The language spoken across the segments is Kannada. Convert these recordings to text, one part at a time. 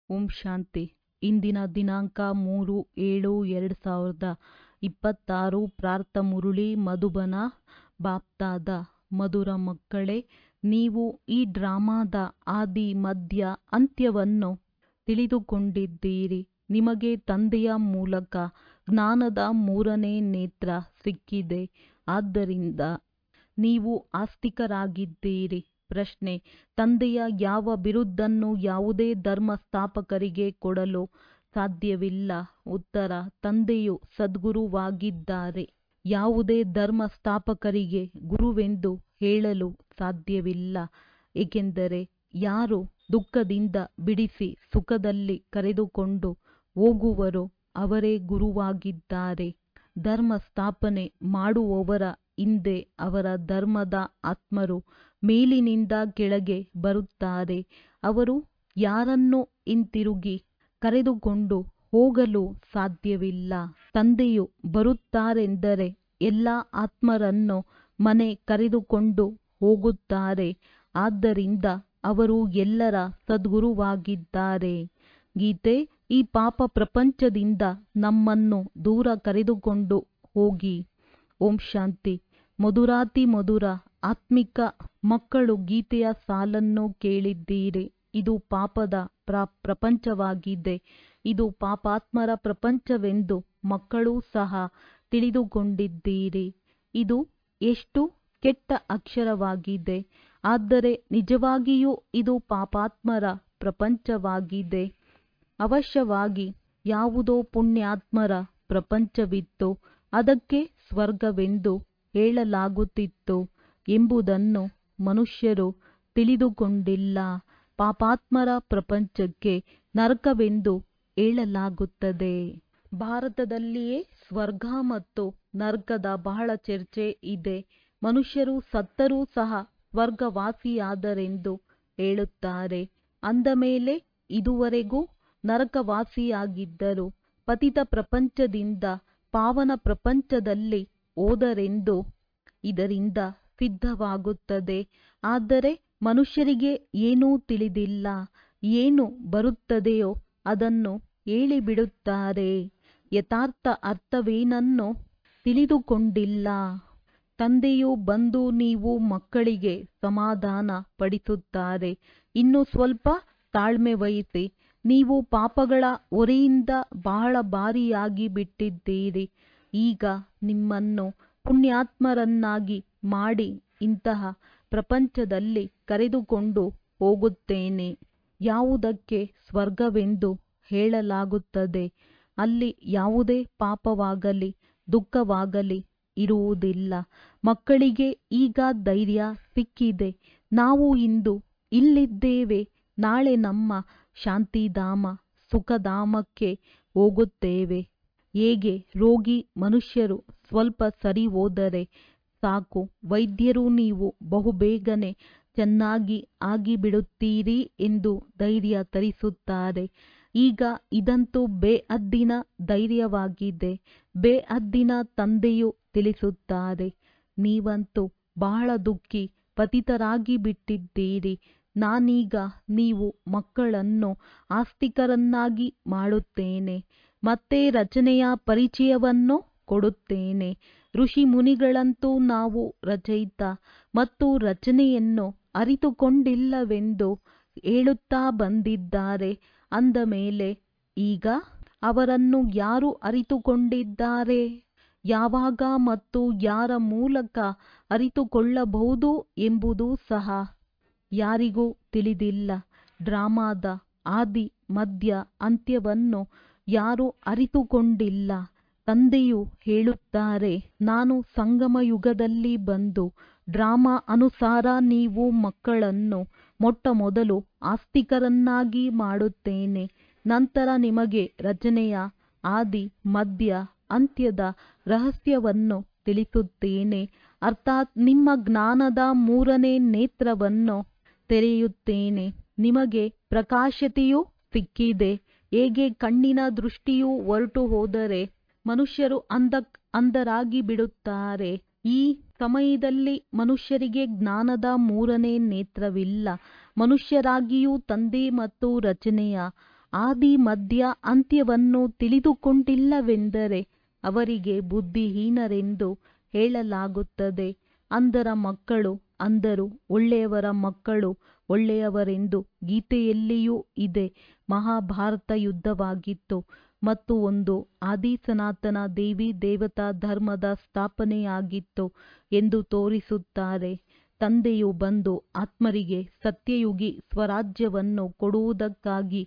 ಓಂ ಶಾಂತಿ ಇಂದಿನ ದಿನಾಂಕ ಮೂರು ಏಳು ಎರಡು ಸಾವಿರದ ಇಪ್ಪತ್ತಾರು ಪ್ರಾರ್ಥ ಮುರುಳಿ ಮಧುಬನ ಬಾಪ್ತಾದ ಮಧುರ ಮಕ್ಕಳೇ ನೀವು ಈ ಡ್ರಾಮಾದ ಆದಿ ಮಧ್ಯ ಅಂತ್ಯವನ್ನು ತಿಳಿದುಕೊಂಡಿದ್ದೀರಿ ನಿಮಗೆ ತಂದೆಯ ಮೂಲಕ ಜ್ಞಾನದ ಮೂರನೇ ನೇತ್ರ ಸಿಕ್ಕಿದೆ ಆದ್ದರಿಂದ ನೀವು ಆಸ್ತಿಕರಾಗಿದ್ದೀರಿ ಪ್ರಶ್ನೆ ತಂದೆಯ ಯಾವ ಬಿರುದನ್ನು ಯಾವುದೇ ಧರ್ಮ ಸ್ಥಾಪಕರಿಗೆ ಕೊಡಲು ಸಾಧ್ಯವಿಲ್ಲ ಉತ್ತರ ತಂದೆಯು ಸದ್ಗುರುವಾಗಿದ್ದಾರೆ ಯಾವುದೇ ಧರ್ಮ ಸ್ಥಾಪಕರಿಗೆ ಗುರುವೆಂದು ಹೇಳಲು ಸಾಧ್ಯವಿಲ್ಲ ಏಕೆಂದರೆ ಯಾರು ದುಃಖದಿಂದ ಬಿಡಿಸಿ ಸುಖದಲ್ಲಿ ಕರೆದುಕೊಂಡು ಹೋಗುವರೋ ಅವರೇ ಗುರುವಾಗಿದ್ದಾರೆ ಧರ್ಮ ಸ್ಥಾಪನೆ ಮಾಡುವವರ ಹಿಂದೆ ಅವರ ಧರ್ಮದ ಆತ್ಮರು ಮೇಲಿನಿಂದ ಕೆಳಗೆ ಬರುತ್ತಾರೆ ಅವರು ಯಾರನ್ನು ಹಿಂತಿರುಗಿ ಕರೆದುಕೊಂಡು ಹೋಗಲು ಸಾಧ್ಯವಿಲ್ಲ ತಂದೆಯು ಬರುತ್ತಾರೆಂದರೆ ಎಲ್ಲ ಆತ್ಮರನ್ನು ಮನೆ ಕರೆದುಕೊಂಡು ಹೋಗುತ್ತಾರೆ ಆದ್ದರಿಂದ ಅವರು ಎಲ್ಲರ ಸದ್ಗುರುವಾಗಿದ್ದಾರೆ ಗೀತೆ ಈ ಪಾಪ ಪ್ರಪಂಚದಿಂದ ನಮ್ಮನ್ನು ದೂರ ಕರೆದುಕೊಂಡು ಹೋಗಿ ಓಂ ಶಾಂತಿ ಮಧುರಾತಿ ಮಧುರ ಆತ್ಮಿಕ ಮಕ್ಕಳು ಗೀತೆಯ ಸಾಲನ್ನು ಕೇಳಿದ್ದೀರಿ ಇದು ಪಾಪದ ಪ್ರ ಪ್ರಪಂಚವಾಗಿದೆ ಇದು ಪಾಪಾತ್ಮರ ಪ್ರಪಂಚವೆಂದು ಮಕ್ಕಳೂ ಸಹ ತಿಳಿದುಕೊಂಡಿದ್ದೀರಿ ಇದು ಎಷ್ಟು ಕೆಟ್ಟ ಅಕ್ಷರವಾಗಿದೆ ಆದರೆ ನಿಜವಾಗಿಯೂ ಇದು ಪಾಪಾತ್ಮರ ಪ್ರಪಂಚವಾಗಿದೆ ಅವಶ್ಯವಾಗಿ ಯಾವುದೋ ಪುಣ್ಯಾತ್ಮರ ಪ್ರಪಂಚವಿತ್ತು ಅದಕ್ಕೆ ಸ್ವರ್ಗವೆಂದು ಹೇಳಲಾಗುತ್ತಿತ್ತು ಎಂಬುದನ್ನು ಮನುಷ್ಯರು ತಿಳಿದುಕೊಂಡಿಲ್ಲ ಪಾಪಾತ್ಮರ ಪ್ರಪಂಚಕ್ಕೆ ನರಕವೆಂದು ಹೇಳಲಾಗುತ್ತದೆ ಭಾರತದಲ್ಲಿಯೇ ಸ್ವರ್ಗ ಮತ್ತು ನರ್ಕದ ಬಹಳ ಚರ್ಚೆ ಇದೆ ಮನುಷ್ಯರು ಸತ್ತರೂ ಸಹ ಸ್ವರ್ಗವಾಸಿಯಾದರೆಂದು ಹೇಳುತ್ತಾರೆ ಅಂದಮೇಲೆ ಇದುವರೆಗೂ ನರಕವಾಸಿಯಾಗಿದ್ದರು ಪತಿತ ಪ್ರಪಂಚದಿಂದ ಪಾವನ ಪ್ರಪಂಚದಲ್ಲಿ ಹೋದರೆಂದು ಇದರಿಂದ ಸಿದ್ಧವಾಗುತ್ತದೆ ಆದರೆ ಮನುಷ್ಯರಿಗೆ ಏನೂ ತಿಳಿದಿಲ್ಲ ಏನು ಬರುತ್ತದೆಯೋ ಅದನ್ನು ಹೇಳಿಬಿಡುತ್ತಾರೆ ಯಥಾರ್ಥ ಅರ್ಥವೇನನ್ನು ತಿಳಿದುಕೊಂಡಿಲ್ಲ ತಂದೆಯು ಬಂದು ನೀವು ಮಕ್ಕಳಿಗೆ ಸಮಾಧಾನ ಪಡಿಸುತ್ತಾರೆ ಇನ್ನು ಸ್ವಲ್ಪ ತಾಳ್ಮೆ ವಹಿಸಿ ನೀವು ಪಾಪಗಳ ಹೊರೆಯಿಂದ ಬಹಳ ಭಾರಿಯಾಗಿ ಬಿಟ್ಟಿದ್ದೀರಿ ಈಗ ನಿಮ್ಮನ್ನು ಪುಣ್ಯಾತ್ಮರನ್ನಾಗಿ ಮಾಡಿ ಇಂತಹ ಪ್ರಪಂಚದಲ್ಲಿ ಕರೆದುಕೊಂಡು ಹೋಗುತ್ತೇನೆ ಯಾವುದಕ್ಕೆ ಸ್ವರ್ಗವೆಂದು ಹೇಳಲಾಗುತ್ತದೆ ಅಲ್ಲಿ ಯಾವುದೇ ಪಾಪವಾಗಲಿ ದುಃಖವಾಗಲಿ ಇರುವುದಿಲ್ಲ ಮಕ್ಕಳಿಗೆ ಈಗ ಧೈರ್ಯ ಸಿಕ್ಕಿದೆ ನಾವು ಇಂದು ಇಲ್ಲಿದ್ದೇವೆ ನಾಳೆ ನಮ್ಮ ಶಾಂತಿಧಾಮ ಸುಖಧಾಮಕ್ಕೆ ಹೋಗುತ್ತೇವೆ ಹೇಗೆ ರೋಗಿ ಮನುಷ್ಯರು ಸ್ವಲ್ಪ ಸರಿ ಹೋದರೆ ಸಾಕು ವೈದ್ಯರು ನೀವು ಬಹುಬೇಗನೆ ಚೆನ್ನಾಗಿ ಆಗಿಬಿಡುತ್ತೀರಿ ಎಂದು ಧೈರ್ಯ ತರಿಸುತ್ತಾರೆ ಈಗ ಇದಂತೂ ಬೇಹದ್ದಿನ ಧೈರ್ಯವಾಗಿದೆ ಬೇಹದ್ದಿನ ತಂದೆಯು ತಿಳಿಸುತ್ತಾರೆ ನೀವಂತೂ ಬಹಳ ದುಃಖಿ ಪತಿತರಾಗಿ ಬಿಟ್ಟಿದ್ದೀರಿ ನಾನೀಗ ನೀವು ಮಕ್ಕಳನ್ನು ಆಸ್ತಿಕರನ್ನಾಗಿ ಮಾಡುತ್ತೇನೆ ಮತ್ತೆ ರಚನೆಯ ಪರಿಚಯವನ್ನು ಕೊಡುತ್ತೇನೆ ಋಷಿ ಮುನಿಗಳಂತೂ ನಾವು ರಚಯಿತ ಮತ್ತು ರಚನೆಯನ್ನು ಅರಿತುಕೊಂಡಿಲ್ಲವೆಂದು ಹೇಳುತ್ತಾ ಬಂದಿದ್ದಾರೆ ಅಂದ ಮೇಲೆ ಈಗ ಅವರನ್ನು ಯಾರು ಅರಿತುಕೊಂಡಿದ್ದಾರೆ ಯಾವಾಗ ಮತ್ತು ಯಾರ ಮೂಲಕ ಅರಿತುಕೊಳ್ಳಬಹುದು ಎಂಬುದು ಸಹ ಯಾರಿಗೂ ತಿಳಿದಿಲ್ಲ ಡ್ರಾಮಾದ ಆದಿ ಮಧ್ಯ ಅಂತ್ಯವನ್ನು ಯಾರೂ ಅರಿತುಕೊಂಡಿಲ್ಲ ತಂದೆಯು ಹೇಳುತ್ತಾರೆ ನಾನು ಸಂಗಮ ಯುಗದಲ್ಲಿ ಬಂದು ಡ್ರಾಮಾ ಅನುಸಾರ ನೀವು ಮಕ್ಕಳನ್ನು ಮೊಟ್ಟ ಮೊದಲು ಆಸ್ತಿಕರನ್ನಾಗಿ ಮಾಡುತ್ತೇನೆ ನಂತರ ನಿಮಗೆ ರಚನೆಯ ಆದಿ ಮಧ್ಯ ಅಂತ್ಯದ ರಹಸ್ಯವನ್ನು ತಿಳಿಸುತ್ತೇನೆ ಅರ್ಥಾತ್ ನಿಮ್ಮ ಜ್ಞಾನದ ಮೂರನೇ ನೇತ್ರವನ್ನು ತೆರೆಯುತ್ತೇನೆ ನಿಮಗೆ ಪ್ರಕಾಶತೆಯೂ ಸಿಕ್ಕಿದೆ ಹೇಗೆ ಕಣ್ಣಿನ ದೃಷ್ಟಿಯು ಹೊರಟು ಹೋದರೆ ಮನುಷ್ಯರು ಅಂಧ ಅಂಧರಾಗಿ ಬಿಡುತ್ತಾರೆ ಈ ಸಮಯದಲ್ಲಿ ಮನುಷ್ಯರಿಗೆ ಜ್ಞಾನದ ಮೂರನೇ ನೇತ್ರವಿಲ್ಲ ಮನುಷ್ಯರಾಗಿಯೂ ತಂದೆ ಮತ್ತು ರಚನೆಯ ಆದಿ ಮಧ್ಯ ಅಂತ್ಯವನ್ನು ತಿಳಿದುಕೊಂಡಿಲ್ಲವೆಂದರೆ ಅವರಿಗೆ ಬುದ್ಧಿಹೀನರೆಂದು ಹೇಳಲಾಗುತ್ತದೆ ಅಂಧರ ಮಕ್ಕಳು ಅಂಧರು ಒಳ್ಳೆಯವರ ಮಕ್ಕಳು ಒಳ್ಳೆಯವರೆಂದು ಗೀತೆಯಲ್ಲಿಯೂ ಇದೆ ಮಹಾಭಾರತ ಯುದ್ಧವಾಗಿತ್ತು ಮತ್ತು ಒಂದು ಆದಿ ಸನಾತನ ದೇವಿ ದೇವತಾ ಧರ್ಮದ ಸ್ಥಾಪನೆಯಾಗಿತ್ತು ಎಂದು ತೋರಿಸುತ್ತಾರೆ ತಂದೆಯು ಬಂದು ಆತ್ಮರಿಗೆ ಸತ್ಯಯುಗಿ ಸ್ವರಾಜ್ಯವನ್ನು ಕೊಡುವುದಕ್ಕಾಗಿ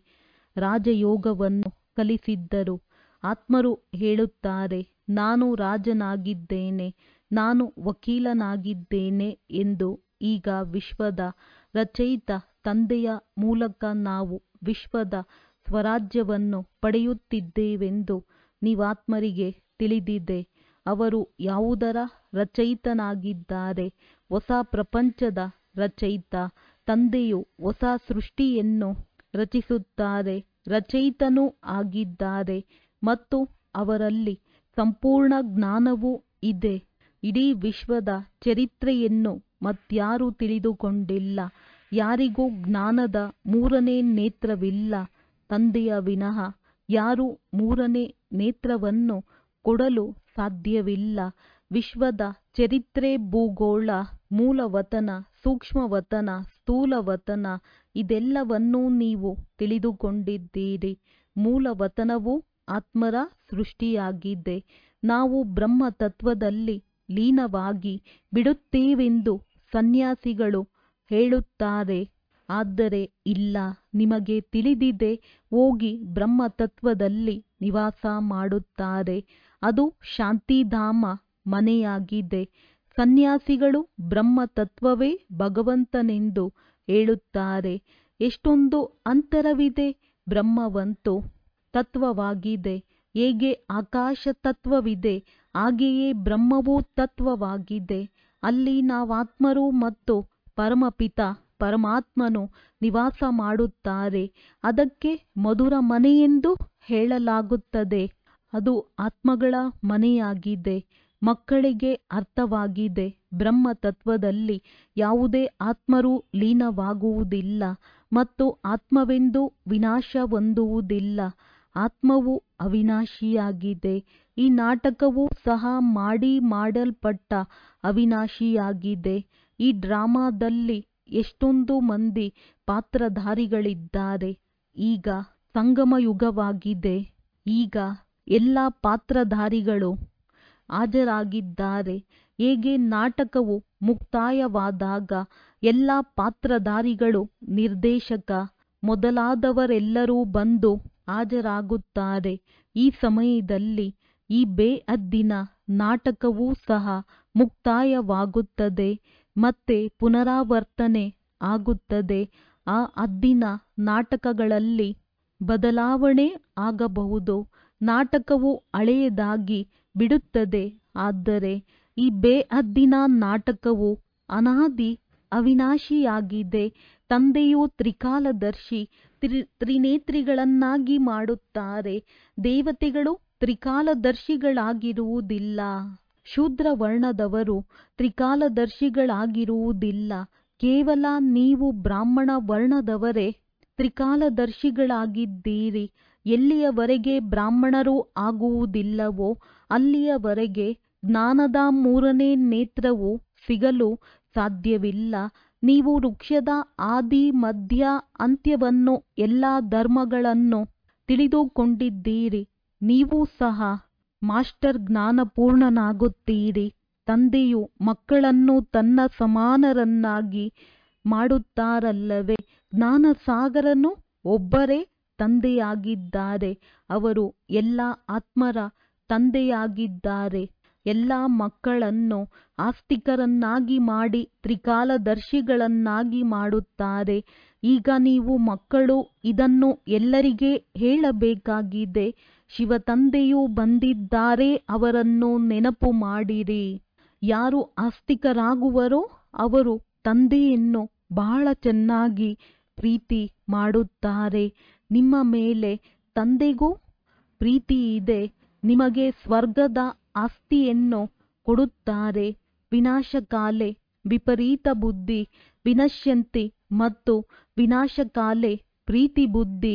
ರಾಜಯೋಗವನ್ನು ಕಲಿಸಿದ್ದರು ಆತ್ಮರು ಹೇಳುತ್ತಾರೆ ನಾನು ರಾಜನಾಗಿದ್ದೇನೆ ನಾನು ವಕೀಲನಾಗಿದ್ದೇನೆ ಎಂದು ಈಗ ವಿಶ್ವದ ರಚಯಿತ ತಂದೆಯ ಮೂಲಕ ನಾವು ವಿಶ್ವದ ಸ್ವರಾಜ್ಯವನ್ನು ಪಡೆಯುತ್ತಿದ್ದೇವೆಂದು ನೀವಾತ್ಮರಿಗೆ ತಿಳಿದಿದೆ ಅವರು ಯಾವುದರ ರಚಯಿತನಾಗಿದ್ದಾರೆ ಹೊಸ ಪ್ರಪಂಚದ ರಚಯಿತ ತಂದೆಯು ಹೊಸ ಸೃಷ್ಟಿಯನ್ನು ರಚಿಸುತ್ತಾರೆ ರಚಯಿತನೂ ಆಗಿದ್ದಾರೆ ಮತ್ತು ಅವರಲ್ಲಿ ಸಂಪೂರ್ಣ ಜ್ಞಾನವೂ ಇದೆ ಇಡೀ ವಿಶ್ವದ ಚರಿತ್ರೆಯನ್ನು ಮತ್ಯಾರೂ ತಿಳಿದುಕೊಂಡಿಲ್ಲ ಯಾರಿಗೂ ಜ್ಞಾನದ ಮೂರನೇ ನೇತ್ರವಿಲ್ಲ ತಂದೆಯ ವಿನಃ ಯಾರೂ ಮೂರನೇ ನೇತ್ರವನ್ನು ಕೊಡಲು ಸಾಧ್ಯವಿಲ್ಲ ವಿಶ್ವದ ಚರಿತ್ರೆ ಭೂಗೋಳ ಮೂಲವತನ ಸೂಕ್ಷ್ಮವತನ ಸ್ಥೂಲವತನ ಇದೆಲ್ಲವನ್ನೂ ನೀವು ತಿಳಿದುಕೊಂಡಿದ್ದೀರಿ ಮೂಲವತನವು ಆತ್ಮರ ಸೃಷ್ಟಿಯಾಗಿದೆ ನಾವು ಬ್ರಹ್ಮ ತತ್ವದಲ್ಲಿ ಲೀನವಾಗಿ ಬಿಡುತ್ತೇವೆಂದು ಸನ್ಯಾಸಿಗಳು ಹೇಳುತ್ತಾರೆ ಆದರೆ ಇಲ್ಲ ನಿಮಗೆ ತಿಳಿದಿದೆ ಹೋಗಿ ಬ್ರಹ್ಮ ತತ್ವದಲ್ಲಿ ನಿವಾಸ ಮಾಡುತ್ತಾರೆ ಅದು ಶಾಂತಿಧಾಮ ಮನೆಯಾಗಿದೆ ಸನ್ಯಾಸಿಗಳು ಬ್ರಹ್ಮ ತತ್ವವೇ ಭಗವಂತನೆಂದು ಹೇಳುತ್ತಾರೆ ಎಷ್ಟೊಂದು ಅಂತರವಿದೆ ಬ್ರಹ್ಮವಂತೂ ತತ್ವವಾಗಿದೆ ಹೇಗೆ ಆಕಾಶ ತತ್ವವಿದೆ ಹಾಗೆಯೇ ಬ್ರಹ್ಮವೂ ತತ್ವವಾಗಿದೆ ಅಲ್ಲಿ ನಾವಾತ್ಮರು ಮತ್ತು ಪರಮಪಿತ ಪರಮಾತ್ಮನು ನಿವಾಸ ಮಾಡುತ್ತಾರೆ ಅದಕ್ಕೆ ಮಧುರ ಮನೆಯೆಂದು ಹೇಳಲಾಗುತ್ತದೆ ಅದು ಆತ್ಮಗಳ ಮನೆಯಾಗಿದೆ ಮಕ್ಕಳಿಗೆ ಅರ್ಥವಾಗಿದೆ ಬ್ರಹ್ಮ ತತ್ವದಲ್ಲಿ ಯಾವುದೇ ಆತ್ಮರು ಲೀನವಾಗುವುದಿಲ್ಲ ಮತ್ತು ಆತ್ಮವೆಂದು ವಿನಾಶ ಹೊಂದುವುದಿಲ್ಲ ಆತ್ಮವು ಅವಿನಾಶಿಯಾಗಿದೆ ಈ ನಾಟಕವೂ ಸಹ ಮಾಡಿ ಮಾಡಲ್ಪಟ್ಟ ಅವಿನಾಶಿಯಾಗಿದೆ ಈ ಡ್ರಾಮಾದಲ್ಲಿ ಎಷ್ಟೊಂದು ಮಂದಿ ಪಾತ್ರಧಾರಿಗಳಿದ್ದಾರೆ ಈಗ ಸಂಗಮ ಯುಗವಾಗಿದೆ ಈಗ ಎಲ್ಲ ಪಾತ್ರಧಾರಿಗಳು ಹಾಜರಾಗಿದ್ದಾರೆ ಹೇಗೆ ನಾಟಕವು ಮುಕ್ತಾಯವಾದಾಗ ಎಲ್ಲ ಪಾತ್ರಧಾರಿಗಳು ನಿರ್ದೇಶಕ ಮೊದಲಾದವರೆಲ್ಲರೂ ಬಂದು ಹಾಜರಾಗುತ್ತಾರೆ ಈ ಸಮಯದಲ್ಲಿ ಈ ಬೇಅದ್ದಿನ ನಾಟಕವೂ ಸಹ ಮುಕ್ತಾಯವಾಗುತ್ತದೆ ಮತ್ತೆ ಪುನರಾವರ್ತನೆ ಆಗುತ್ತದೆ ಆ ಹದ್ದಿನ ನಾಟಕಗಳಲ್ಲಿ ಬದಲಾವಣೆ ಆಗಬಹುದು ನಾಟಕವು ಹಳೆಯದಾಗಿ ಬಿಡುತ್ತದೆ ಆದರೆ ಈ ಬೇಹದ್ದಿನ ನಾಟಕವು ಅನಾದಿ ಅವಿನಾಶಿಯಾಗಿದೆ ತಂದೆಯು ತ್ರಿಕಾಲದರ್ಶಿ ತ್ರಿ ತ್ರಿನೇತ್ರಿಗಳನ್ನಾಗಿ ಮಾಡುತ್ತಾರೆ ದೇವತೆಗಳು ತ್ರಿಕಾಲದರ್ಶಿಗಳಾಗಿರುವುದಿಲ್ಲ ಶೂದ್ರ ವರ್ಣದವರು ತ್ರಿಕಾಲದರ್ಶಿಗಳಾಗಿರುವುದಿಲ್ಲ ಕೇವಲ ನೀವು ಬ್ರಾಹ್ಮಣ ವರ್ಣದವರೇ ತ್ರಿಕಾಲದರ್ಶಿಗಳಾಗಿದ್ದೀರಿ ಎಲ್ಲಿಯವರೆಗೆ ಬ್ರಾಹ್ಮಣರು ಆಗುವುದಿಲ್ಲವೋ ಅಲ್ಲಿಯವರೆಗೆ ಜ್ಞಾನದ ಮೂರನೇ ನೇತ್ರವು ಸಿಗಲು ಸಾಧ್ಯವಿಲ್ಲ ನೀವು ವೃಕ್ಷದ ಆದಿ ಮಧ್ಯ ಅಂತ್ಯವನ್ನು ಎಲ್ಲ ಧರ್ಮಗಳನ್ನು ತಿಳಿದುಕೊಂಡಿದ್ದೀರಿ ನೀವು ಸಹ ಮಾಸ್ಟರ್ ಜ್ಞಾನಪೂರ್ಣನಾಗುತ್ತೀರಿ ತಂದೆಯು ಮಕ್ಕಳನ್ನು ತನ್ನ ಸಮಾನರನ್ನಾಗಿ ಮಾಡುತ್ತಾರಲ್ಲವೇ ಜ್ಞಾನಸಾಗರನು ಒಬ್ಬರೇ ತಂದೆಯಾಗಿದ್ದಾರೆ ಅವರು ಎಲ್ಲ ಆತ್ಮರ ತಂದೆಯಾಗಿದ್ದಾರೆ ಎಲ್ಲ ಮಕ್ಕಳನ್ನು ಆಸ್ತಿಕರನ್ನಾಗಿ ಮಾಡಿ ತ್ರಿಕಾಲದರ್ಶಿಗಳನ್ನಾಗಿ ಮಾಡುತ್ತಾರೆ ಈಗ ನೀವು ಮಕ್ಕಳು ಇದನ್ನು ಎಲ್ಲರಿಗೆ ಹೇಳಬೇಕಾಗಿದೆ ಶಿವತಂದೆಯು ಬಂದಿದ್ದಾರೆ ಅವರನ್ನು ನೆನಪು ಮಾಡಿರಿ ಯಾರು ಆಸ್ತಿಕರಾಗುವರೋ ಅವರು ತಂದೆಯನ್ನು ಬಹಳ ಚೆನ್ನಾಗಿ ಪ್ರೀತಿ ಮಾಡುತ್ತಾರೆ ನಿಮ್ಮ ಮೇಲೆ ತಂದೆಗೂ ಪ್ರೀತಿ ಇದೆ ನಿಮಗೆ ಸ್ವರ್ಗದ ಆಸ್ತಿಯನ್ನು ಕೊಡುತ್ತಾರೆ ವಿನಾಶಕಾಲೆ ವಿಪರೀತ ಬುದ್ಧಿ ವಿನಶ್ಯಂತಿ ಮತ್ತು ವಿನಾಶಕಾಲೆ ಪ್ರೀತಿ ಬುದ್ಧಿ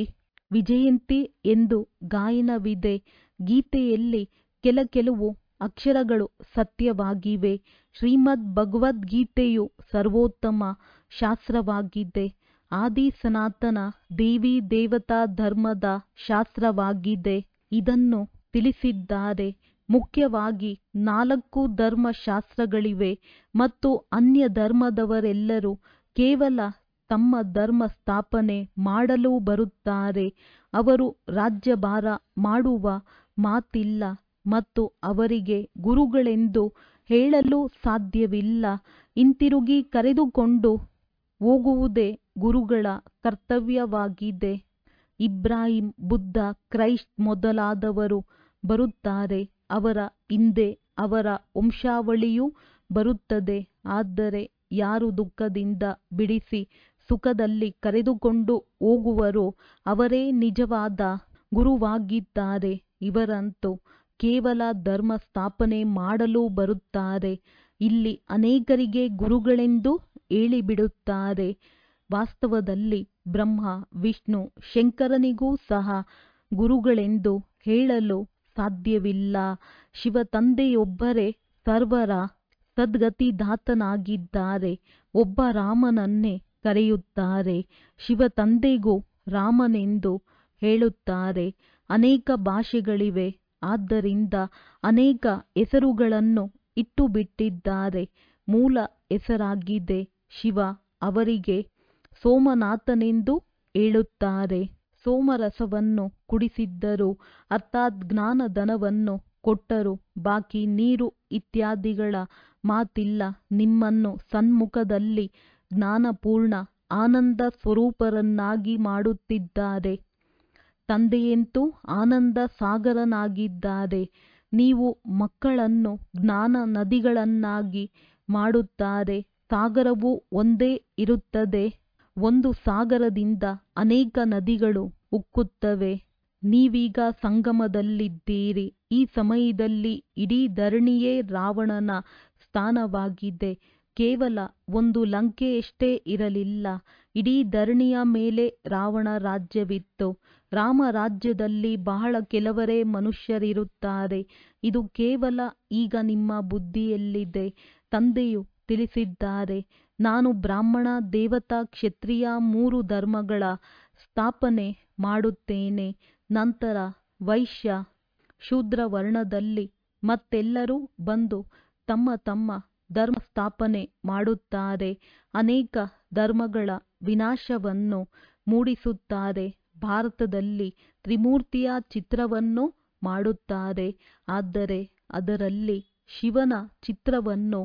ವಿಜಯಂತಿ ಎಂದು ಗಾಯನವಿದೆ ಗೀತೆಯಲ್ಲಿ ಕೆಲ ಕೆಲವು ಅಕ್ಷರಗಳು ಸತ್ಯವಾಗಿವೆ ಶ್ರೀಮದ್ ಭಗವದ್ಗೀತೆಯು ಸರ್ವೋತ್ತಮ ಶಾಸ್ತ್ರವಾಗಿದೆ ಆದಿ ಸನಾತನ ದೇವಿ ದೇವತಾ ಧರ್ಮದ ಶಾಸ್ತ್ರವಾಗಿದೆ ಇದನ್ನು ತಿಳಿಸಿದ್ದಾರೆ ಮುಖ್ಯವಾಗಿ ನಾಲ್ಕು ಧರ್ಮಶಾಸ್ತ್ರಗಳಿವೆ ಮತ್ತು ಅನ್ಯ ಧರ್ಮದವರೆಲ್ಲರೂ ಕೇವಲ ತಮ್ಮ ಧರ್ಮ ಸ್ಥಾಪನೆ ಮಾಡಲು ಬರುತ್ತಾರೆ ಅವರು ರಾಜ್ಯಭಾರ ಮಾಡುವ ಮಾತಿಲ್ಲ ಮತ್ತು ಅವರಿಗೆ ಗುರುಗಳೆಂದು ಹೇಳಲು ಸಾಧ್ಯವಿಲ್ಲ ಹಿಂತಿರುಗಿ ಕರೆದುಕೊಂಡು ಹೋಗುವುದೇ ಗುರುಗಳ ಕರ್ತವ್ಯವಾಗಿದೆ ಇಬ್ರಾಹಿಂ ಬುದ್ಧ ಕ್ರೈಸ್ಟ್ ಮೊದಲಾದವರು ಬರುತ್ತಾರೆ ಅವರ ಹಿಂದೆ ಅವರ ವಂಶಾವಳಿಯೂ ಬರುತ್ತದೆ ಆದರೆ ಯಾರು ದುಃಖದಿಂದ ಬಿಡಿಸಿ ಸುಖದಲ್ಲಿ ಕರೆದುಕೊಂಡು ಹೋಗುವರೋ ಅವರೇ ನಿಜವಾದ ಗುರುವಾಗಿದ್ದಾರೆ ಇವರಂತೂ ಕೇವಲ ಧರ್ಮ ಸ್ಥಾಪನೆ ಮಾಡಲು ಬರುತ್ತಾರೆ ಇಲ್ಲಿ ಅನೇಕರಿಗೆ ಗುರುಗಳೆಂದು ಹೇಳಿಬಿಡುತ್ತಾರೆ ವಾಸ್ತವದಲ್ಲಿ ಬ್ರಹ್ಮ ವಿಷ್ಣು ಶಂಕರನಿಗೂ ಸಹ ಗುರುಗಳೆಂದು ಹೇಳಲು ಸಾಧ್ಯವಿಲ್ಲ ಶಿವ ತಂದೆಯೊಬ್ಬರೇ ಸರ್ವರ ಸದ್ಗತಿದಾತನಾಗಿದ್ದಾರೆ ಒಬ್ಬ ರಾಮನನ್ನೇ ಕರೆಯುತ್ತಾರೆ ಶಿವ ತಂದೆಗೂ ರಾಮನೆಂದು ಹೇಳುತ್ತಾರೆ ಅನೇಕ ಭಾಷೆಗಳಿವೆ ಆದ್ದರಿಂದ ಅನೇಕ ಹೆಸರುಗಳನ್ನು ಇಟ್ಟುಬಿಟ್ಟಿದ್ದಾರೆ ಮೂಲ ಹೆಸರಾಗಿದೆ ಶಿವ ಅವರಿಗೆ ಸೋಮನಾಥನೆಂದು ಹೇಳುತ್ತಾರೆ ಸೋಮರಸವನ್ನು ಕುಡಿಸಿದ್ದರು ಅರ್ಥಾತ್ ಜ್ಞಾನಧನವನ್ನು ಕೊಟ್ಟರು ಬಾಕಿ ನೀರು ಇತ್ಯಾದಿಗಳ ಮಾತಿಲ್ಲ ನಿಮ್ಮನ್ನು ಸನ್ಮುಖದಲ್ಲಿ ಜ್ಞಾನಪೂರ್ಣ ಆನಂದ ಸ್ವರೂಪರನ್ನಾಗಿ ಮಾಡುತ್ತಿದ್ದಾರೆ ತಂದೆಯಂತೂ ಆನಂದ ಸಾಗರನಾಗಿದ್ದಾರೆ ನೀವು ಮಕ್ಕಳನ್ನು ಜ್ಞಾನ ನದಿಗಳನ್ನಾಗಿ ಮಾಡುತ್ತಾರೆ ಸಾಗರವು ಒಂದೇ ಇರುತ್ತದೆ ಒಂದು ಸಾಗರದಿಂದ ಅನೇಕ ನದಿಗಳು ಉಕ್ಕುತ್ತವೆ ನೀವೀಗ ಸಂಗಮದಲ್ಲಿದ್ದೀರಿ ಈ ಸಮಯದಲ್ಲಿ ಇಡೀ ಧರಣಿಯೇ ರಾವಣನ ಸ್ಥಾನವಾಗಿದೆ ಕೇವಲ ಒಂದು ಲಂಕೆಯಷ್ಟೇ ಇರಲಿಲ್ಲ ಇಡೀ ಧರಣಿಯ ಮೇಲೆ ರಾವಣ ರಾಜ್ಯವಿತ್ತು ರಾಮ ರಾಜ್ಯದಲ್ಲಿ ಬಹಳ ಕೆಲವರೇ ಮನುಷ್ಯರಿರುತ್ತಾರೆ ಇದು ಕೇವಲ ಈಗ ನಿಮ್ಮ ಬುದ್ಧಿಯಲ್ಲಿದೆ ತಂದೆಯು ತಿಳಿಸಿದ್ದಾರೆ ನಾನು ಬ್ರಾಹ್ಮಣ ದೇವತಾ ಕ್ಷತ್ರಿಯ ಮೂರು ಧರ್ಮಗಳ ಸ್ಥಾಪನೆ ಮಾಡುತ್ತೇನೆ ನಂತರ ವೈಶ್ಯ ಶೂದ್ರ ವರ್ಣದಲ್ಲಿ ಮತ್ತೆಲ್ಲರೂ ಬಂದು ತಮ್ಮ ತಮ್ಮ ಧರ್ಮ ಸ್ಥಾಪನೆ ಮಾಡುತ್ತಾರೆ ಅನೇಕ ಧರ್ಮಗಳ ವಿನಾಶವನ್ನು ಮೂಡಿಸುತ್ತಾರೆ ಭಾರತದಲ್ಲಿ ತ್ರಿಮೂರ್ತಿಯ ಚಿತ್ರವನ್ನು ಮಾಡುತ್ತಾರೆ ಆದರೆ ಅದರಲ್ಲಿ ಶಿವನ ಚಿತ್ರವನ್ನು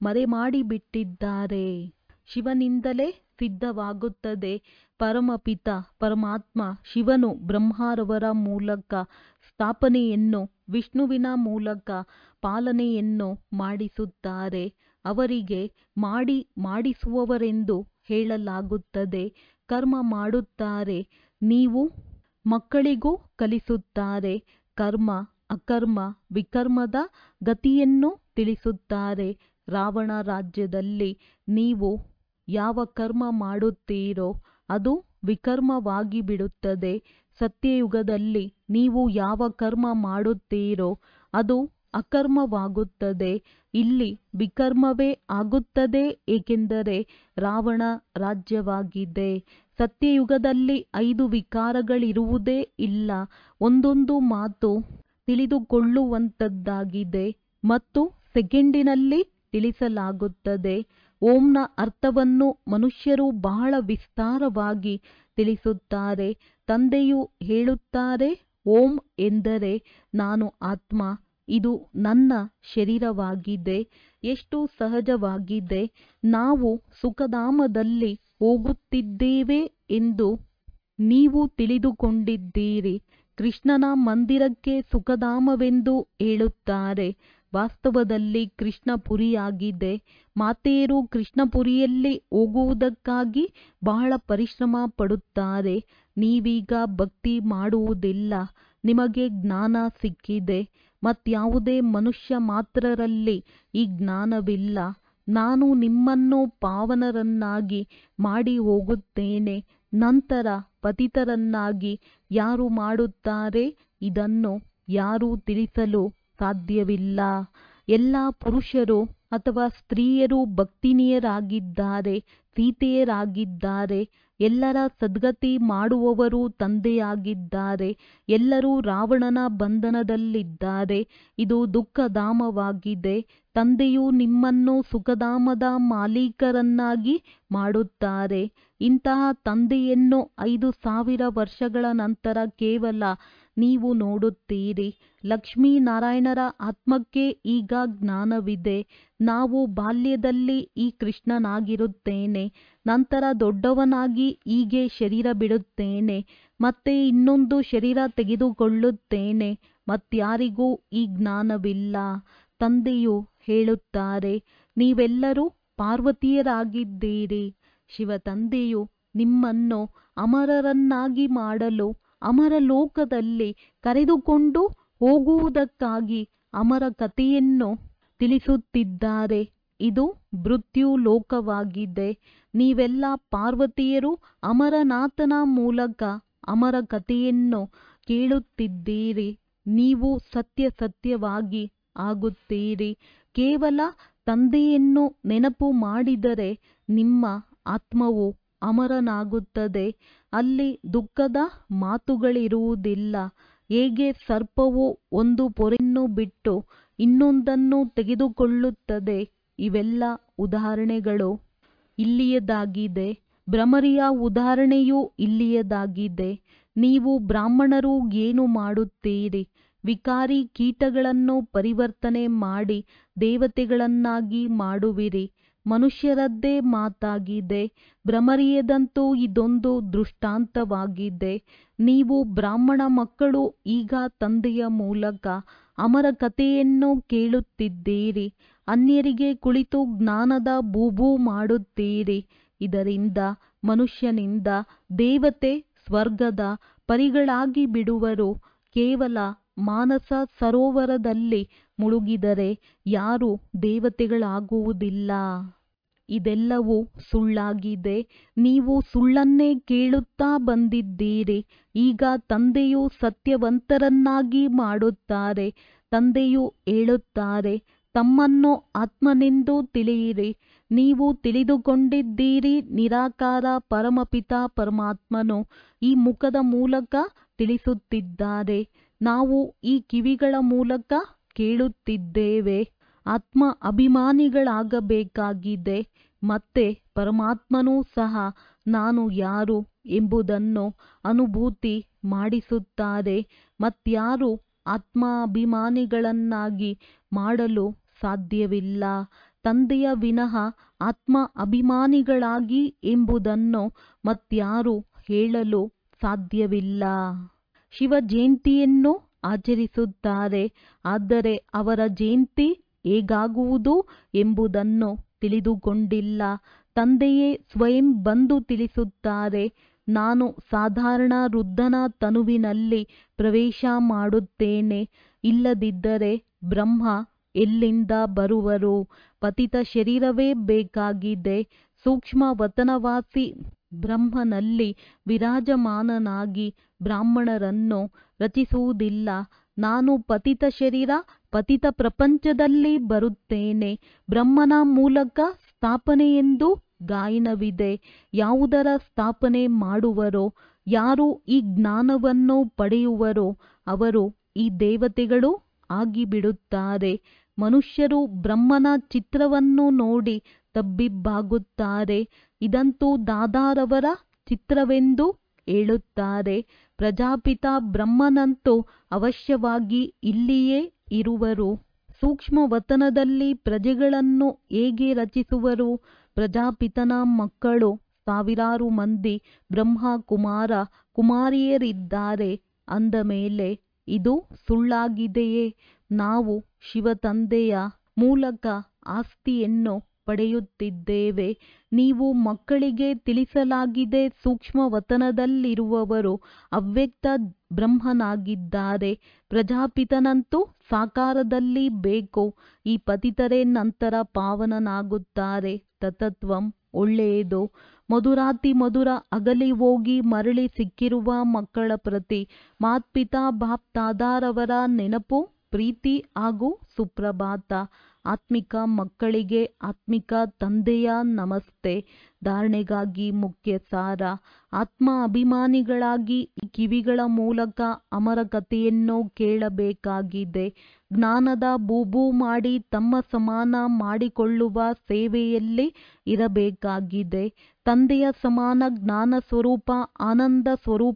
ಮರೆಮಾಡಿಬಿಟ್ಟಿದ್ದಾರೆ ಶಿವನಿಂದಲೇ ಸಿದ್ಧವಾಗುತ್ತದೆ ಪರಮಪಿತ ಪರಮಾತ್ಮ ಶಿವನು ಬ್ರಹ್ಮರವರ ಮೂಲಕ ಸ್ಥಾಪನೆಯನ್ನು ವಿಷ್ಣುವಿನ ಮೂಲಕ ಪಾಲನೆಯನ್ನು ಮಾಡಿಸುತ್ತಾರೆ ಅವರಿಗೆ ಮಾಡಿ ಮಾಡಿಸುವವರೆಂದು ಹೇಳಲಾಗುತ್ತದೆ ಕರ್ಮ ಮಾಡುತ್ತಾರೆ ನೀವು ಮಕ್ಕಳಿಗೂ ಕಲಿಸುತ್ತಾರೆ ಕರ್ಮ ಅಕರ್ಮ ವಿಕರ್ಮದ ಗತಿಯನ್ನು ತಿಳಿಸುತ್ತಾರೆ ರಾವಣ ರಾಜ್ಯದಲ್ಲಿ ನೀವು ಯಾವ ಕರ್ಮ ಮಾಡುತ್ತೀರೋ ಅದು ವಿಕರ್ಮವಾಗಿ ಬಿಡುತ್ತದೆ ಸತ್ಯಯುಗದಲ್ಲಿ ನೀವು ಯಾವ ಕರ್ಮ ಮಾಡುತ್ತೀರೋ ಅದು ಅಕರ್ಮವಾಗುತ್ತದೆ ಇಲ್ಲಿ ವಿಕರ್ಮವೇ ಆಗುತ್ತದೆ ಏಕೆಂದರೆ ರಾವಣ ರಾಜ್ಯವಾಗಿದೆ ಸತ್ಯಯುಗದಲ್ಲಿ ಐದು ವಿಕಾರಗಳಿರುವುದೇ ಇಲ್ಲ ಒಂದೊಂದು ಮಾತು ತಿಳಿದುಕೊಳ್ಳುವಂಥದ್ದಾಗಿದೆ ಮತ್ತು ಸೆಕೆಂಡಿನಲ್ಲಿ ತಿಳಿಸಲಾಗುತ್ತದೆ ಓಂನ ಅರ್ಥವನ್ನು ಮನುಷ್ಯರು ಬಹಳ ವಿಸ್ತಾರವಾಗಿ ತಿಳಿಸುತ್ತಾರೆ ತಂದೆಯು ಹೇಳುತ್ತಾರೆ ಓಂ ಎಂದರೆ ನಾನು ಆತ್ಮ ಇದು ನನ್ನ ಶರೀರವಾಗಿದೆ ಎಷ್ಟು ಸಹಜವಾಗಿದೆ ನಾವು ಸುಖಧಾಮದಲ್ಲಿ ಹೋಗುತ್ತಿದ್ದೇವೆ ಎಂದು ನೀವು ತಿಳಿದುಕೊಂಡಿದ್ದೀರಿ ಕೃಷ್ಣನ ಮಂದಿರಕ್ಕೆ ಸುಖಧಾಮವೆಂದು ಹೇಳುತ್ತಾರೆ ವಾಸ್ತವದಲ್ಲಿ ಕೃಷ್ಣಪುರಿಯಾಗಿದೆ ಮಾತೆಯರು ಕೃಷ್ಣಪುರಿಯಲ್ಲಿ ಹೋಗುವುದಕ್ಕಾಗಿ ಬಹಳ ಪರಿಶ್ರಮ ಪಡುತ್ತಾರೆ ನೀವೀಗ ಭಕ್ತಿ ಮಾಡುವುದಿಲ್ಲ ನಿಮಗೆ ಜ್ಞಾನ ಸಿಕ್ಕಿದೆ ಮತ್ಯಾವುದೇ ಮನುಷ್ಯ ಮಾತ್ರರಲ್ಲಿ ಈ ಜ್ಞಾನವಿಲ್ಲ ನಾನು ನಿಮ್ಮನ್ನು ಪಾವನರನ್ನಾಗಿ ಮಾಡಿ ಹೋಗುತ್ತೇನೆ ನಂತರ ಪತಿತರನ್ನಾಗಿ ಯಾರು ಮಾಡುತ್ತಾರೆ ಇದನ್ನು ಯಾರೂ ತಿಳಿಸಲು ಸಾಧ್ಯವಿಲ್ಲ ಎಲ್ಲ ಪುರುಷರು ಅಥವಾ ಸ್ತ್ರೀಯರು ಭಕ್ತಿನಿಯರಾಗಿದ್ದಾರೆ ಸೀತೆಯರಾಗಿದ್ದಾರೆ ಎಲ್ಲರ ಸದ್ಗತಿ ಮಾಡುವವರು ತಂದೆಯಾಗಿದ್ದಾರೆ ಎಲ್ಲರೂ ರಾವಣನ ಬಂಧನದಲ್ಲಿದ್ದಾರೆ ಇದು ದುಃಖಧಾಮವಾಗಿದೆ ತಂದೆಯು ನಿಮ್ಮನ್ನು ಸುಖಧಾಮದ ಮಾಲೀಕರನ್ನಾಗಿ ಮಾಡುತ್ತಾರೆ ಇಂತಹ ತಂದೆಯನ್ನು ಐದು ಸಾವಿರ ವರ್ಷಗಳ ನಂತರ ಕೇವಲ ನೀವು ನೋಡುತ್ತೀರಿ ಲಕ್ಷ್ಮೀನಾರಾಯಣರ ಆತ್ಮಕ್ಕೆ ಈಗ ಜ್ಞಾನವಿದೆ ನಾವು ಬಾಲ್ಯದಲ್ಲಿ ಈ ಕೃಷ್ಣನಾಗಿರುತ್ತೇನೆ ನಂತರ ದೊಡ್ಡವನಾಗಿ ಹೀಗೆ ಶರೀರ ಬಿಡುತ್ತೇನೆ ಮತ್ತೆ ಇನ್ನೊಂದು ಶರೀರ ತೆಗೆದುಕೊಳ್ಳುತ್ತೇನೆ ಮತ್ಯಾರಿಗೂ ಈ ಜ್ಞಾನವಿಲ್ಲ ತಂದೆಯು ಹೇಳುತ್ತಾರೆ ನೀವೆಲ್ಲರೂ ಪಾರ್ವತಿಯರಾಗಿದ್ದೀರಿ ಶಿವ ತಂದೆಯು ನಿಮ್ಮನ್ನು ಅಮರರನ್ನಾಗಿ ಮಾಡಲು ಅಮರ ಲೋಕದಲ್ಲಿ ಕರೆದುಕೊಂಡು ಹೋಗುವುದಕ್ಕಾಗಿ ಅಮರ ಕಥೆಯನ್ನು ತಿಳಿಸುತ್ತಿದ್ದಾರೆ ಇದು ಮೃತ್ಯು ಲೋಕವಾಗಿದೆ ನೀವೆಲ್ಲ ಪಾರ್ವತಿಯರು ಅಮರನಾಥನ ಮೂಲಕ ಅಮರ ಕಥೆಯನ್ನು ಕೇಳುತ್ತಿದ್ದೀರಿ ನೀವು ಸತ್ಯ ಸತ್ಯವಾಗಿ ಆಗುತ್ತೀರಿ ಕೇವಲ ತಂದೆಯನ್ನು ನೆನಪು ಮಾಡಿದರೆ ನಿಮ್ಮ ಆತ್ಮವು ಅಮರನಾಗುತ್ತದೆ ಅಲ್ಲಿ ದುಃಖದ ಮಾತುಗಳಿರುವುದಿಲ್ಲ ಹೇಗೆ ಸರ್ಪವು ಒಂದು ಪೊರೆಯನ್ನು ಬಿಟ್ಟು ಇನ್ನೊಂದನ್ನು ತೆಗೆದುಕೊಳ್ಳುತ್ತದೆ ಇವೆಲ್ಲ ಉದಾಹರಣೆಗಳು ಇಲ್ಲಿಯದಾಗಿದೆ ಭ್ರಮರಿಯ ಉದಾಹರಣೆಯೂ ಇಲ್ಲಿಯದಾಗಿದೆ ನೀವು ಬ್ರಾಹ್ಮಣರು ಏನು ಮಾಡುತ್ತೀರಿ ವಿಕಾರಿ ಕೀಟಗಳನ್ನು ಪರಿವರ್ತನೆ ಮಾಡಿ ದೇವತೆಗಳನ್ನಾಗಿ ಮಾಡುವಿರಿ ಮನುಷ್ಯರದ್ದೇ ಮಾತಾಗಿದೆ ಭ್ರಮರಿಯದಂತೂ ಇದೊಂದು ದೃಷ್ಟಾಂತವಾಗಿದೆ ನೀವು ಬ್ರಾಹ್ಮಣ ಮಕ್ಕಳು ಈಗ ತಂದೆಯ ಮೂಲಕ ಅಮರ ಕಥೆಯನ್ನು ಕೇಳುತ್ತಿದ್ದೀರಿ ಅನ್ಯರಿಗೆ ಕುಳಿತು ಜ್ಞಾನದ ಬೂಬೂ ಮಾಡುತ್ತೀರಿ ಇದರಿಂದ ಮನುಷ್ಯನಿಂದ ದೇವತೆ ಸ್ವರ್ಗದ ಪರಿಗಳಾಗಿ ಬಿಡುವರು ಕೇವಲ ಮಾನಸ ಸರೋವರದಲ್ಲಿ ಮುಳುಗಿದರೆ ಯಾರು ದೇವತೆಗಳಾಗುವುದಿಲ್ಲ ಇದೆಲ್ಲವೂ ಸುಳ್ಳಾಗಿದೆ ನೀವು ಸುಳ್ಳನ್ನೇ ಕೇಳುತ್ತಾ ಬಂದಿದ್ದೀರಿ ಈಗ ತಂದೆಯು ಸತ್ಯವಂತರನ್ನಾಗಿ ಮಾಡುತ್ತಾರೆ ತಂದೆಯು ಹೇಳುತ್ತಾರೆ ತಮ್ಮನ್ನು ಆತ್ಮನೆಂದು ತಿಳಿಯಿರಿ ನೀವು ತಿಳಿದುಕೊಂಡಿದ್ದೀರಿ ನಿರಾಕಾರ ಪರಮಪಿತ ಪರಮಾತ್ಮನು ಈ ಮುಖದ ಮೂಲಕ ತಿಳಿಸುತ್ತಿದ್ದಾರೆ ನಾವು ಈ ಕಿವಿಗಳ ಮೂಲಕ ಕೇಳುತ್ತಿದ್ದೇವೆ ಆತ್ಮ ಅಭಿಮಾನಿಗಳಾಗಬೇಕಾಗಿದೆ ಮತ್ತೆ ಪರಮಾತ್ಮನೂ ಸಹ ನಾನು ಯಾರು ಎಂಬುದನ್ನು ಅನುಭೂತಿ ಮಾಡಿಸುತ್ತಾರೆ ಮತ್ಯಾರು ಆತ್ಮಾಭಿಮಾನಿಗಳನ್ನಾಗಿ ಮಾಡಲು ಸಾಧ್ಯವಿಲ್ಲ ತಂದೆಯ ವಿನಃ ಆತ್ಮ ಅಭಿಮಾನಿಗಳಾಗಿ ಎಂಬುದನ್ನು ಮತ್ಯಾರು ಹೇಳಲು ಸಾಧ್ಯವಿಲ್ಲ ಶಿವ ಜಯಂತಿಯನ್ನು ಆಚರಿಸುತ್ತಾರೆ ಆದರೆ ಅವರ ಜಯಂತಿ ಹೇಗಾಗುವುದು ಎಂಬುದನ್ನು ತಿಳಿದುಕೊಂಡಿಲ್ಲ ತಂದೆಯೇ ಸ್ವಯಂ ಬಂದು ತಿಳಿಸುತ್ತಾರೆ ನಾನು ಸಾಧಾರಣ ವೃದ್ಧನ ತನುವಿನಲ್ಲಿ ಪ್ರವೇಶ ಮಾಡುತ್ತೇನೆ ಇಲ್ಲದಿದ್ದರೆ ಬ್ರಹ್ಮ ಎಲ್ಲಿಂದ ಬರುವರು ಪತಿತ ಶರೀರವೇ ಬೇಕಾಗಿದೆ ಸೂಕ್ಷ್ಮ ವತನವಾಸಿ ಬ್ರಹ್ಮನಲ್ಲಿ ವಿರಾಜಮಾನನಾಗಿ ಬ್ರಾಹ್ಮಣರನ್ನು ರಚಿಸುವುದಿಲ್ಲ ನಾನು ಪತಿತ ಶರೀರ ಪತಿತ ಪ್ರಪಂಚದಲ್ಲಿ ಬರುತ್ತೇನೆ ಬ್ರಹ್ಮನ ಮೂಲಕ ಸ್ಥಾಪನೆಯೆಂದು ಗಾಯನವಿದೆ ಯಾವುದರ ಸ್ಥಾಪನೆ ಮಾಡುವರೋ ಯಾರು ಈ ಜ್ಞಾನವನ್ನು ಪಡೆಯುವರೋ ಅವರು ಈ ದೇವತೆಗಳು ಆಗಿಬಿಡುತ್ತಾರೆ ಮನುಷ್ಯರು ಬ್ರಹ್ಮನ ಚಿತ್ರವನ್ನು ನೋಡಿ ತಬ್ಬಿಬ್ಬಾಗುತ್ತಾರೆ ಇದಂತೂ ದಾದಾರವರ ಚಿತ್ರವೆಂದು ಹೇಳುತ್ತಾರೆ ಪ್ರಜಾಪಿತ ಬ್ರಹ್ಮನಂತೂ ಅವಶ್ಯವಾಗಿ ಇಲ್ಲಿಯೇ ಇರುವರು ಸೂಕ್ಷ್ಮ ವತನದಲ್ಲಿ ಪ್ರಜೆಗಳನ್ನು ಹೇಗೆ ರಚಿಸುವರು ಪ್ರಜಾಪಿತನ ಮಕ್ಕಳು ಸಾವಿರಾರು ಮಂದಿ ಬ್ರಹ್ಮ ಕುಮಾರ ಕುಮಾರಿಯರಿದ್ದಾರೆ ಅಂದ ಮೇಲೆ ಇದು ಸುಳ್ಳಾಗಿದೆಯೇ ನಾವು ಶಿವತಂದೆಯ ಮೂಲಕ ಆಸ್ತಿಯನ್ನು ಪಡೆಯುತ್ತಿದ್ದೇವೆ ನೀವು ಮಕ್ಕಳಿಗೆ ತಿಳಿಸಲಾಗಿದೆ ಸೂಕ್ಷ್ಮ ವತನದಲ್ಲಿರುವವರು ಅವ್ಯಕ್ತ ಬ್ರಹ್ಮನಾಗಿದ್ದಾರೆ ಪ್ರಜಾಪಿತನಂತೂ ಸಾಕಾರದಲ್ಲಿ ಬೇಕು ಈ ಪತಿತರೇ ನಂತರ ಪಾವನನಾಗುತ್ತಾರೆ ತತತ್ವಂ ಒಳ್ಳೆಯದು ಮಧುರಾತಿ ಮಧುರ ಅಗಲಿ ಹೋಗಿ ಮರಳಿ ಸಿಕ್ಕಿರುವ ಮಕ್ಕಳ ಪ್ರತಿ ಮಾತ್ಪಿತಾ ಬಾಪ್ ತಾದಾರವರ ನೆನಪು ಪ್ರೀತಿ ಹಾಗೂ ಸುಪ್ರಭಾತ ಆತ್ಮಿಕ ಮಕ್ಕಳಿಗೆ ಆತ್ಮಿಕ ತಂದೆಯ ನಮಸ್ತೆ ಧಾರಣೆಗಾಗಿ ಮುಖ್ಯ ಸಾರ ಆತ್ಮ ಅಭಿಮಾನಿಗಳಾಗಿ ಕಿವಿಗಳ ಮೂಲಕ ಅಮರ ಕಥೆಯನ್ನು ಕೇಳಬೇಕಾಗಿದೆ ಜ್ಞಾನದ ಬೂಬು ಮಾಡಿ ತಮ್ಮ ಸಮಾನ ಮಾಡಿಕೊಳ್ಳುವ ಸೇವೆಯಲ್ಲಿ ಇರಬೇಕಾಗಿದೆ ತಂದೆಯ ಸಮಾನ ಜ್ಞಾನ ಸ್ವರೂಪ ಆನಂದ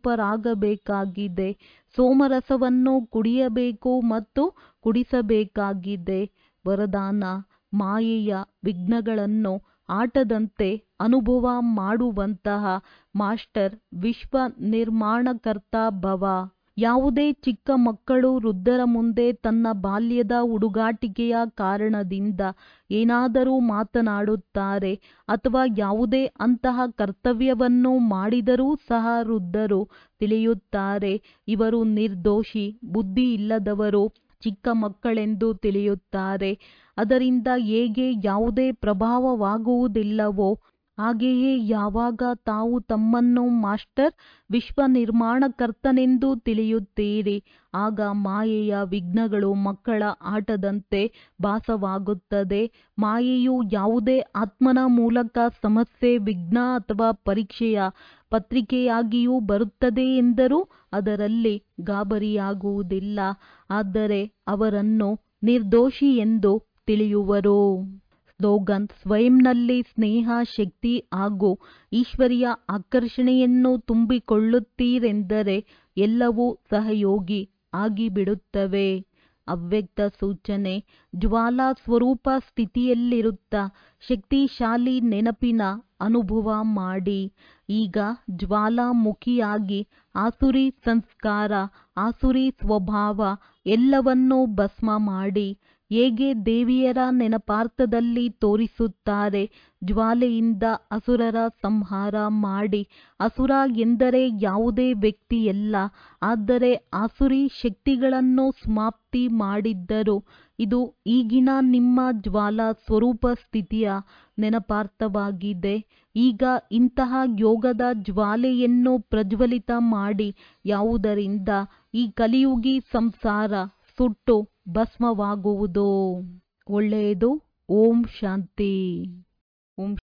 ಸ್ವರೂಪರಾಗಬೇಕಾಗಿದೆ ಸೋಮರಸವನ್ನು ಕುಡಿಯಬೇಕು ಮತ್ತು ಕುಡಿಸಬೇಕಾಗಿದೆ ವರದಾನ ಮಾಯೆಯ ವಿಘ್ನಗಳನ್ನು ಆಟದಂತೆ ಅನುಭವ ಮಾಡುವಂತಹ ಮಾಸ್ಟರ್ ವಿಶ್ವ ನಿರ್ಮಾಣಕರ್ತ ಭವ ಯಾವುದೇ ಚಿಕ್ಕ ಮಕ್ಕಳು ವೃದ್ಧರ ಮುಂದೆ ತನ್ನ ಬಾಲ್ಯದ ಹುಡುಗಾಟಿಕೆಯ ಕಾರಣದಿಂದ ಏನಾದರೂ ಮಾತನಾಡುತ್ತಾರೆ ಅಥವಾ ಯಾವುದೇ ಅಂತಹ ಕರ್ತವ್ಯವನ್ನು ಮಾಡಿದರೂ ಸಹ ವೃದ್ಧರು ತಿಳಿಯುತ್ತಾರೆ ಇವರು ನಿರ್ದೋಷಿ ಬುದ್ಧಿ ಇಲ್ಲದವರು ಚಿಕ್ಕ ಮಕ್ಕಳೆಂದು ತಿಳಿಯುತ್ತಾರೆ ಅದರಿಂದ ಹೇಗೆ ಯಾವುದೇ ಪ್ರಭಾವವಾಗುವುದಿಲ್ಲವೋ ಹಾಗೆಯೇ ಯಾವಾಗ ತಾವು ತಮ್ಮನ್ನು ಮಾಸ್ಟರ್ ವಿಶ್ವ ನಿರ್ಮಾಣಕರ್ತನೆಂದು ತಿಳಿಯುತ್ತೀರಿ ಆಗ ಮಾಯೆಯ ವಿಘ್ನಗಳು ಮಕ್ಕಳ ಆಟದಂತೆ ಭಾಸವಾಗುತ್ತದೆ ಮಾಯೆಯು ಯಾವುದೇ ಆತ್ಮನ ಮೂಲಕ ಸಮಸ್ಯೆ ವಿಘ್ನ ಅಥವಾ ಪರೀಕ್ಷೆಯ ಪತ್ರಿಕೆಯಾಗಿಯೂ ಬರುತ್ತದೆ ಎಂದರೂ ಅದರಲ್ಲಿ ಗಾಬರಿಯಾಗುವುದಿಲ್ಲ ಆದರೆ ಅವರನ್ನು ನಿರ್ದೋಷಿ ಎಂದು ತಿಳಿಯುವರು ಸ್ಲೋಗನ್ ಸ್ವಯಂನಲ್ಲಿ ಸ್ನೇಹ ಶಕ್ತಿ ಹಾಗೂ ಈಶ್ವರಿಯ ಆಕರ್ಷಣೆಯನ್ನು ತುಂಬಿಕೊಳ್ಳುತ್ತೀರೆಂದರೆ ಎಲ್ಲವೂ ಸಹಯೋಗಿ ಆಗಿಬಿಡುತ್ತವೆ ಅವ್ಯಕ್ತ ಸೂಚನೆ ಜ್ವಾಲಾ ಸ್ವರೂಪ ಸ್ಥಿತಿಯಲ್ಲಿರುತ್ತಾ ಶಕ್ತಿಶಾಲಿ ನೆನಪಿನ ಅನುಭವ ಮಾಡಿ ಈಗ ಜ್ವಾಲಾಮುಖಿಯಾಗಿ ಆಸುರಿ ಸಂಸ್ಕಾರ ಆಸುರಿ ಸ್ವಭಾವ ಎಲ್ಲವನ್ನೂ ಭಸ್ಮ ಮಾಡಿ ಹೇಗೆ ದೇವಿಯರ ನೆನಪಾರ್ಥದಲ್ಲಿ ತೋರಿಸುತ್ತಾರೆ ಜ್ವಾಲೆಯಿಂದ ಅಸುರರ ಸಂಹಾರ ಮಾಡಿ ಅಸುರ ಎಂದರೆ ಯಾವುದೇ ವ್ಯಕ್ತಿಯಲ್ಲ ಆದರೆ ಆಸುರಿ ಶಕ್ತಿಗಳನ್ನು ಸಮಾಪ್ತಿ ಮಾಡಿದ್ದರು ಇದು ಈಗಿನ ನಿಮ್ಮ ಜ್ವಾಲಾ ಸ್ವರೂಪ ಸ್ಥಿತಿಯ ನೆನಪಾರ್ಥವಾಗಿದೆ ಈಗ ಇಂತಹ ಯೋಗದ ಜ್ವಾಲೆಯನ್ನು ಪ್ರಜ್ವಲಿತ ಮಾಡಿ ಯಾವುದರಿಂದ ಈ ಕಲಿಯುಗಿ ಸಂಸಾರ ಸುಟ್ಟು ಭಸ್ಮವಾಗುವುದು ಒಳ್ಳೆಯದು ಓಂ ಶಾಂತಿ